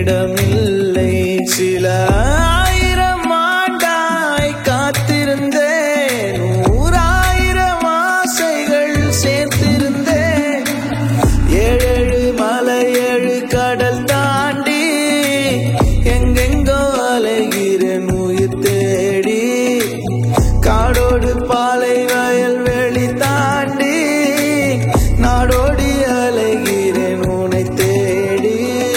இடமில்லை சில ஆயிரம் ஆண்டாய் காத்திருந்தேன் நூறாயிரம் ஆசைகள் சேர்த்திருந்தேன் ஏழேழு மலை ஏழு கடல் தாண்டி எங்கெங்கோ அலைகிறேன் உயிர் தேடி காடோடு பாலை வயல் வெளி தாண்டி நாடோடி அலைகிறேன் உன்னை தேடி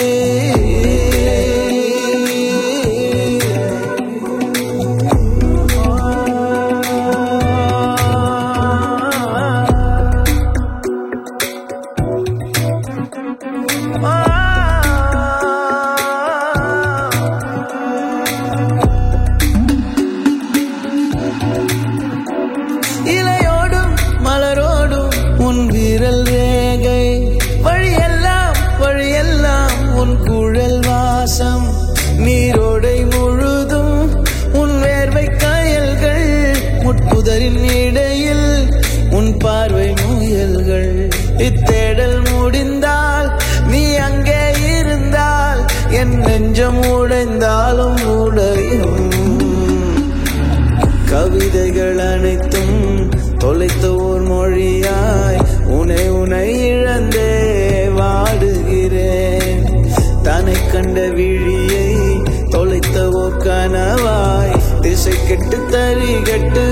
இலையோடும் மலரோடும் உன் விரல் ரேகை வழியெல்லாம் வழியெல்லாம் உன் குழல் வாசம் நீரோடை முழுதும் உன் வேர்வை காயல்கள் முட்புதரின் இடையில் உன் பார்வை முயல்கள் இத்தேடல் முடிந்தால் நீ அங்கே இருந்தால் என் நெஞ்சம் உடைந்தாலும் உடையும் கவிதைகள் அனைத்தும் தொலைத்த ஓர் மொழியாய் உனை உனை இழந்தே வாடுகிறேன் தன்னை கண்ட விழியை தொலைத்த ஓர் கனவாய் திசை கெட்டு தறி கெட்டு